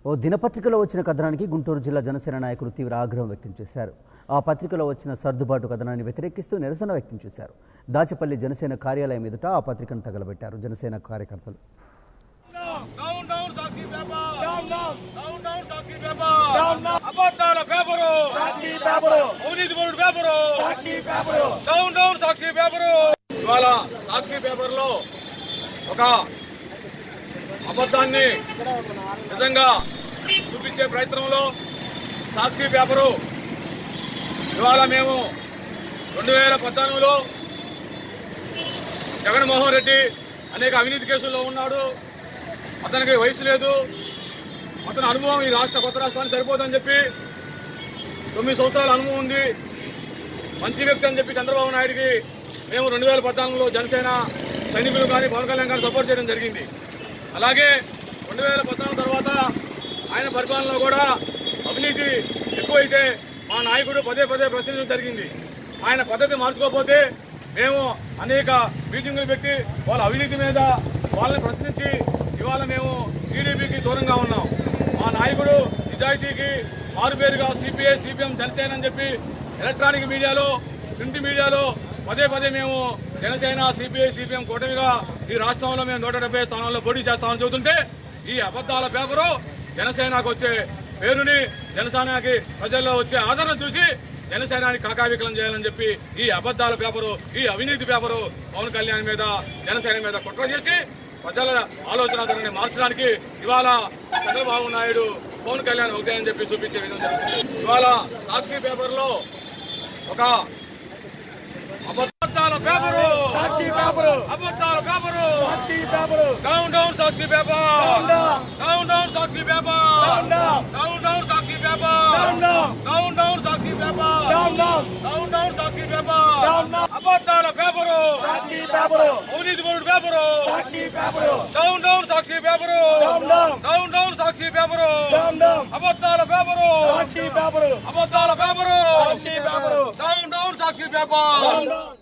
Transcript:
ఓ దినపత్రికలో వచ్చిన కథనానికి గుంటూరు జిల్లా జనసేన నాయకులు తీవ్ర ఆగ్రహం వ్యక్తం చేశారు ఆ పత్రికలో వచ్చిన సర్దుబాటు కథనాన్ని వ్యతిరేకిస్తూ నిరసన వ్యక్తం చేశారు దాచపల్లి జనసేన కార్యాలయం ఎదుట ఆ పత్రికను తగలబెట్టారు జనసేన కార్యకర్తలు down down Sakshi paper down down down down Sakshi paper down down అబద్ధాల పేపరు సాక్షి పేపరు అవినీతి పరుడు paper Sakshi paper down down Sakshi paper ఇవాళ సాక్షి పేపర్ లో ఒక అబద్ధాన్ని నిజంగా చూపించే ప్రయత్నంలో సాక్షి పేపరు ఇవాళ మేము రెండు వేల పద్నాలుగులో జగన్మోహన్ రెడ్డి అనేక అవినీతి కేసుల్లో ఉన్నాడు అతనికి వయసు లేదు అతని అనుభవం ఈ రాష్ట్ర కొత్త రాష్ట్రానికి సరిపోదని చెప్పి తొమ్మిది సంవత్సరాల అనుభవం ఉంది మంచి వ్యక్తి అని చెప్పి చంద్రబాబు నాయుడికి మేము రెండు వేల పద్నాలుగులో జనసేన సైనికులు కానీ పవన్ కళ్యాణ్ గారిని సపోర్ట్ చేయడం జరిగింది అలాగే రెండు వేల పద్నాలుగు తర్వాత ఆయన పరిపాలనలో కూడా అవినీతి ఎక్కువైతే మా నాయకుడు పదే పదే ప్రశ్నించడం జరిగింది ఆయన పద్ధతి మార్చుకోకపోతే మేము అనేక మీటింగులు పెట్టి వాళ్ళ అవినీతి మీద వాళ్ళని ప్రశ్నించి ఇవాళ మేము టీడీపీకి దూరంగా ఉన్నాం మా నాయకుడు నిజాయితీకి మారుపేరుగా సిపిఐ సిపిఎం జనసేన అని చెప్పి ఎలక్ట్రానిక్ మీడియాలో ప్రింట్ మీడియాలో పదే పదే మేము జనసేన సిపిఐ సిపిఎం కూటమిగా ఈ రాష్ట్రంలో మేము నూట డెబ్బై స్థానాల్లో పోటీ చేస్తామని చెబుతుంటే ఈ అబద్ధాల పేపరు జనసేనకు వచ్చే పేరుని జనసేనకి ప్రజల్లో వచ్చే ఆదరణ చూసి జనసేనాని కాకావికలం చేయాలని చెప్పి ఈ అబద్ధాల పేపరు ఈ అవినీతి పేపరు పవన్ కళ్యాణ్ మీద జనసేన మీద కుట్ర చేసి ప్రజల ఆలోచన ధోరణిని మార్చడానికి ఇవాళ చంద్రబాబు నాయుడు పవన్ కళ్యాణ్ ఒకటే అని చెప్పి చూపించే విధంగా జరుగుతుంది ఇవాళ సాక్షి పేపర్లో ఒక అబద్ధాల పేపరు సాక్షి పేపరు అబద్ధాల paper Sakshi paper down down Sakshi paper down down Sakshi paper down. Down down Sakshi paper down down. Down down Sakshi paper down down down down Sakshi paper down down. అబద్ధాల పేపరు సాక్షి పేపరు అవినీతి పరుడు paper Sakshi paper down down Sakshi paper down down. Down down Sakshi paper down down అబద్ధాల paper Sakshi paper అబద్ధాల paper Sakshi paper down down Sakshi paper down down